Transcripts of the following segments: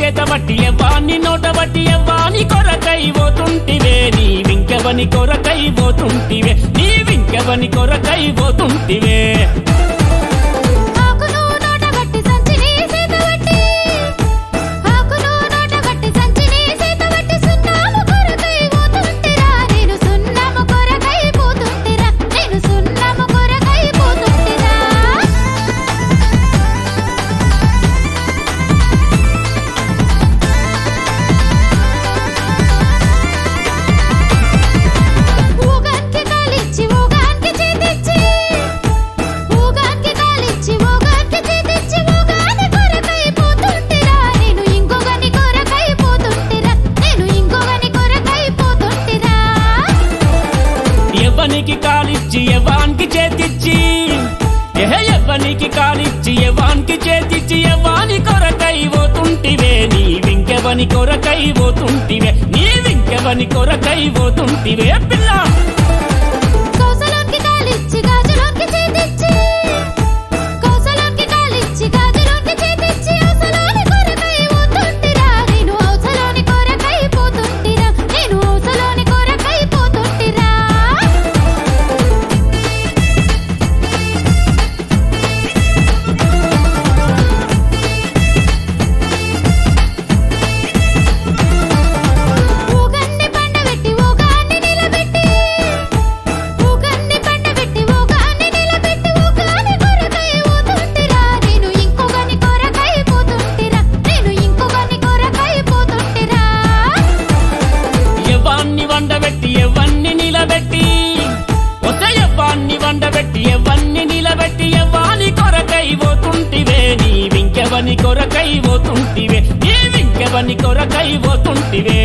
చేత బట్టి ఎవ్వాన్ని నోట బట్టి ఎవ్వాని కొరకై పోతుంటివే నీ వింకెవని కొరకై పోతుంటివే నీ వింకెవని కొరకై పోతుంటివే ఆకును నోట గట్టి సంచిని చేతబట్టి ఆకును నోట గట్టి సంచిని చేతబట్టి సున్నాము కొరకై పోతుంటిరా నేను సున్నాము కొరకై పోతుంటిరా నేను సున్నాము కొరకై పోతుంటిరా ఊగానికి కాలిచ్చి ఊగానికి చేతిచ్చి ఊగానికి కాలిచ్చి ఊగానికి చేతిచ్చి ఊగాని కొరకై పోతుంటిరా నేను ఇంకొకని కొరకై పోతుంటిరా నేను ఇంకొకని కొరకై పోతుంటిరా ఎవ్వనికి కాలిచ్చి ఎవ్వానికి చేతిచ్చి ఎహ ఎవ్వనికి కాలిచ్చి ఎవ్వానికి చేతిచ్చి ఎవ్వాని కొరకై పోతుంటివే నీ వింకెవని కొరకై పోతుంటివే నీ వింకెవని కొరకై పోతుంటివే పిల్ల కౌసలోకి కాలిచ్చి గాజులోకి చేతిచ్చి కౌసలోకి కాలిచ్చి గాజులోకి చేతిచ్చి ఔసలోని కొరకై పోతుంటిరా నేను ఔసలోని కొరకై పోతుంటిరా నేను ఔసలోని కొరకై పోతుంటిరా ఊగన్ని పండబెట్టి ఊగాన్ని నిలబెట్టి ఊగన్ని పండబెట్టి ఊగాన్ని నిలబెట్టి ఊగాని కొరకై పోతుంటిరా నేను ఇంకొకని కొరకై పోతుంటిరా నేను ఇంకొకని కొరకై పోతుంటిరా ఎవ్వాన్ని వండబెట్టి ఎవ్వన్ని నిలబెట్టి ఒక ఎవ్వాన్ని వండబెట్టి ఎవ్వన్ని నిలబెట్టి ఎవ్వాని కొరకై పోతుంటివే నీ వింకెవని కొరకై పోతుంటివే నీ వింకెవని కొరకై పోతుంటివే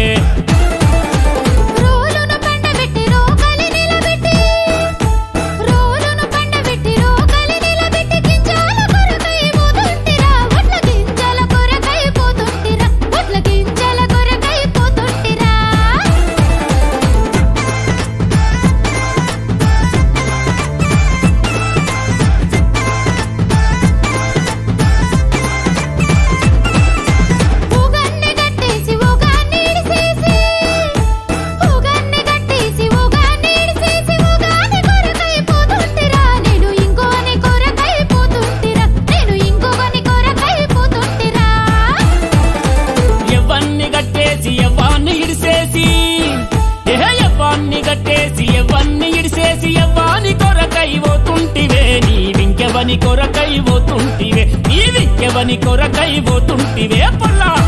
రోలును పండబెట్టి రోకలి నిలబెట్టి రోలును పండబెట్టి రోకలి నిలబెట్టి గింజల కొరకై పోతుంటిరా వడ్ల గింజల కొరకై పోతుంటిరా వడ్ల గింజల కొరకై పోతుంటిరా ఊగన్ని గట్టేసి ఊగాన్ని ఇడిసేసి ఊగన్ని గట్టేసి ఊగాన్ని ఇడిసేసి ఊగాని కొరకై పోతుంటిరా నేను ఇంకోని కొరకై పోతుంటిరా నేను ఇంకోని కొరకై పోతుంటిరా ఎవ్వన్ని గట్టేసి ఎవ్వాన్ని ఇడిసేసి ఎహ ఎవ్వాన్ని గట్టేసి ఎవ్వన్ని ఇడిసేసి ఎవ్వాని కొరకై పోతుంటివే నీ వింకెవని కొరకై పోతుంటివే నీ వింకెవని కొరకై పోతుంటివే పొల్లా